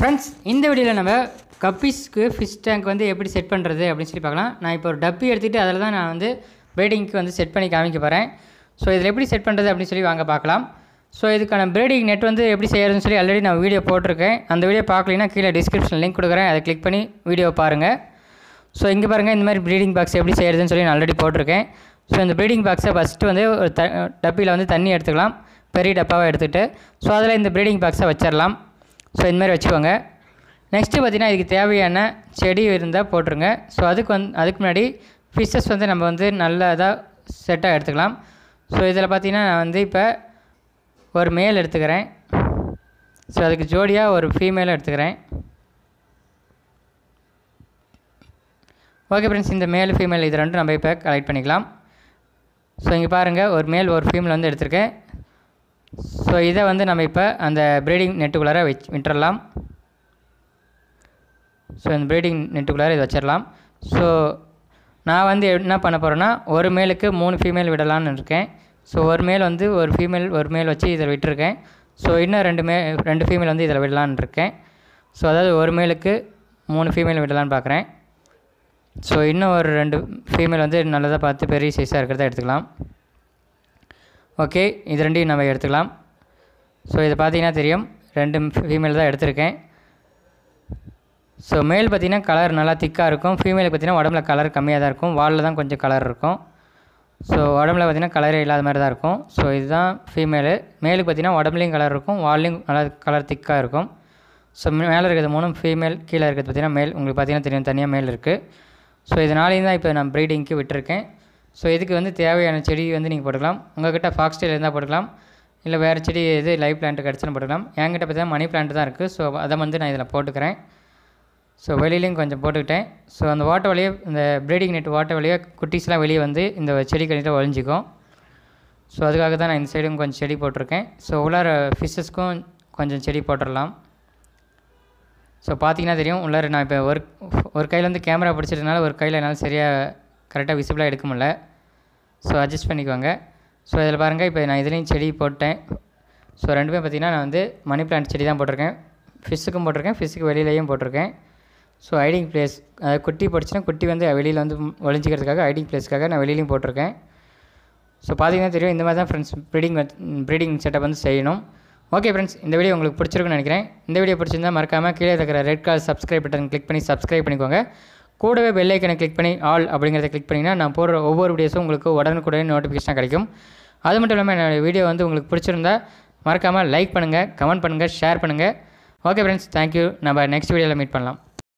friends இந்த வீடியோவில் நம்ம கப்பீஸ்க்கு ஃபிஷ் டேங்க் வந்து எப்படி செட் பண்ணுறது அப்படின்னு சொல்லி பார்க்கலாம் நான் இப்போ ஒரு டப்பி எடுத்துகிட்டு அதில் தான் நான் வந்து ப்ரீடிங்க்கு வந்து செட் பண்ணி காமிக்க போகிறேன் ஸோ இதில் எப்படி செட் பண்ணுறது அப்படின்னு சொல்லி வாங்க பார்க்கலாம் ஸோ இதுக்கான ப்ரீடிங் நெட் வந்து எப்படி செய்யறதுன்னு சொல்லி ஆல்ரெடி நான் வீடியோ போட்டிருக்கேன் அந்த வீடியோ பார்க்கலைன்னா கீழே டிஸ்கிரிப்ஷன் லிங்க் கொடுக்குறேன் அதை கிளிக் பண்ணி வீடியோ பாருங்கள் ஸோ இங்கே பாருங்கள் இந்த மாதிரி ப்ரீடிங் பாக்ஸ் எப்படி செய்கிறதுன்னு சொல்லி நான் ஆல்ரெடி போட்டிருக்கேன் ஸோ இந்த ப்ரீடிங் பாக்ஸை ஃபஸ்ட்டு வந்து ஒரு த டப்பியில் வந்து தண்ணி எடுத்துக்கலாம் பெரிய டப்பாவை எடுத்துகிட்டு ஸோ அதில் இந்த ப்ரீடிங் பாக்ஸை வச்சிடலாம் ஸோ இந்த மாதிரி வச்சுக்கோங்க நெக்ஸ்ட்டு பார்த்திங்கன்னா இதுக்கு தேவையான செடி இருந்தால் போட்டுருங்க ஸோ அதுக்கு வந்து அதுக்கு முன்னாடி ஃபிஷ்ஷஸ் வந்து நம்ம வந்து நல்லதாக செட்டாக எடுத்துக்கலாம் ஸோ இதில் பார்த்திங்கன்னா நான் வந்து இப்போ ஒரு மேல் எடுத்துக்கிறேன் ஸோ அதுக்கு ஜோடியாக ஒரு ஃபீமேல் எடுத்துக்கிறேன் ஓகே ஃப்ரெண்ட்ஸ் இந்த மேல் ஃபீமேல் இது ரெண்டும் நம்ம இப்போ கலெக்ட் பண்ணிக்கலாம் ஸோ இங்கே பாருங்கள் ஒரு மேல் ஒரு ஃபீமேல் வந்து எடுத்திருக்கேன் ஸோ இதை வந்து நம்ம இப்போ அந்த ப்ரீடிங் நெட்டுக்குள்ளார வச் விட்டுறலாம் ஸோ இந்த ப்ரீடிங் நெட்டுக்குள்ளார இது வச்சிடலாம் ஸோ நான் வந்து என்ன பண்ண போகிறேன்னா ஒரு மேலுக்கு மூணு ஃபீமேல் விடலான்னு இருக்கேன் ஸோ ஒரு மேல் வந்து ஒரு ஃபீமேல் ஒரு மேல் வச்சு இதில் விட்டுருக்கேன் ஸோ இன்னும் ரெண்டு மே ரெண்டு ஃபீமேல் வந்து இதில் விடலான்னு இருக்கேன் ஸோ அதாவது ஒரு மேலுக்கு மூணு ஃபீமேல் விடலான்னு பார்க்குறேன் ஸோ இன்னும் ஒரு ரெண்டு ஃபீமேல் வந்து நல்லதாக பார்த்து பெரிய சைஸாக இருக்கிறத எடுத்துக்கலாம் ஓகே இது ரெண்டையும் நம்ம எடுத்துக்கலாம் ஸோ இது பார்த்தீங்கன்னா தெரியும் ரெண்டு ஃபீமேல் தான் எடுத்திருக்கேன் ஸோ மேல் பார்த்திங்கன்னா கலர் நல்லா திக்காக இருக்கும் ஃபீமேலுக்கு பார்த்திங்கன்னா உடம்புல கலர் கம்மியாக தான் இருக்கும் வாலில் தான் கொஞ்சம் கலர் இருக்கும் ஸோ உடம்புல பார்த்திங்கன்னா கலரே இல்லாத மாதிரி தான் இருக்கும் ஸோ இதுதான் ஃபீமேலு மேலுக்கு பார்த்திங்கன்னா உடம்புலையும் கலர் இருக்கும் வால்லையும் நல்லா கலர் திக்காக இருக்கும் ஸோ மேலே இருக்கிறது மூணும் ஃபீமேல் கீழே இருக்கிறது பார்த்திங்கன்னா மேல் உங்களுக்கு பார்த்திங்கன்னா தெரியும் தனியாக மேல் இருக்குது ஸோ இதனாலேயும் தான் இப்போ நான் ப்ரீடிங்க்கு விட்டுருக்கேன் ஸோ இதுக்கு வந்து தேவையான செடி வந்து நீங்கள் போட்டுக்கலாம் உங்கள்கிட்ட ஃபாக்ஸ் ஸ்டைல் இருந்தால் போட்டுக்கலாம் இல்லை வேறு செடி எது லைவ் பிளான்ட் கிடச்சுன்னு போட்டுக்கலாம் என்கிட்ட பார்த்தீங்கன்னா மணி பிளான்ட் தான் இருக்குது ஸோ அதை வந்து நான் இதில் போட்டுக்கிறேன் ஸோ வெளியிலையும் கொஞ்சம் போட்டுக்கிட்டேன் ஸோ அந்த ஓட்ட வழியே இந்த ப்ரீடிங் நெட் ஓட்ட வழியே குட்டீஸ்லாம் வெளியே வந்து இந்த செடி கணியில் ஒழிஞ்சிக்கும் ஸோ அதுக்காக தான் நான் இந்த சைடும் கொஞ்சம் செடி போட்டிருக்கேன் ஸோ உள்ளார ஃபிஷ்ஷஸ்க்கும் கொஞ்சம் செடி போட்டுடலாம் ஸோ பார்த்தீங்கன்னா தெரியும் உள்ளார நான் இப்போ ஒரு ஒரு கையில் வந்து கேமரா பிடிச்சிருந்தனால ஒரு கையில் என்னால் சரியாக கரெக்டாக விசிபிளாக எடுக்க முடியல ஸோ அட்ஜஸ்ட் பண்ணிக்கோங்க ஸோ இதில் பாருங்கள் இப்போ நான் இதுலேயும் செடி போட்டேன் ஸோ ரெண்டுமே பார்த்திங்கன்னா நான் வந்து மணி பிளான்ட் செடி தான் போட்டிருக்கேன் ஃபிஷ்ஷுக்கும் போட்டிருக்கேன் ஃபிஷ்ஷுக்கு வெளியிலையும் போட்டிருக்கேன் ஸோ ஐடிங் பிளேஸ் அதாவது குட்டி போட்டுச்சுன்னா குட்டி வந்து வெளியில் வந்து ஒழிஞ்சிக்கிறதுக்காக ஐடிங் பிளேஸ்க்காக நான் வெளியிலையும் போட்டிருக்கேன் ஸோ பார்த்தீங்கன்னா தெரியும் இந்த மாதிரி தான் ஃப்ரெண்ட்ஸ் ப்ரீடிங் ப்ரீடிங் செட்டப் வந்து செய்யணும் ஓகே ஃப்ரெண்ட்ஸ் இந்த வீடியோ உங்களுக்கு பிடிச்சிருக்குன்னு நினைக்கிறேன் இந்த வீடியோ பிடிச்சிருந்தா மறக்காமல் கீழே இருக்கிற red colour subscribe button click பண்ணி சப்ஸ்கிரைப் பண்ணிக்கோங்க கூடவே பெல் ஐக்கனை கிளிக் பண்ணி ஆல் அப்படிங்கிறத கிளிக் பண்ணிங்கன்னா நான் போடுற ஒவ்வொரு வீடியோஸும் உங்களுக்கு உடனுக்குடனே நோட்டிஃபிகேஷனாக கிடைக்கும் அது மட்டும் இல்லாமல் என்னோடய வீடியோ வந்து உங்களுக்கு பிடிச்சிருந்தா மறக்காமல் லைக் பண்ணுங்கள் கமெண்ட் பண்ணுங்கள் ஷேர் பண்ணுங்கள் ஓகே ஃப்ரெண்ட்ஸ் தேங்க்யூ நம்ம நெக்ஸ்ட் வீடியோவில் மீட் பண்ணலாம்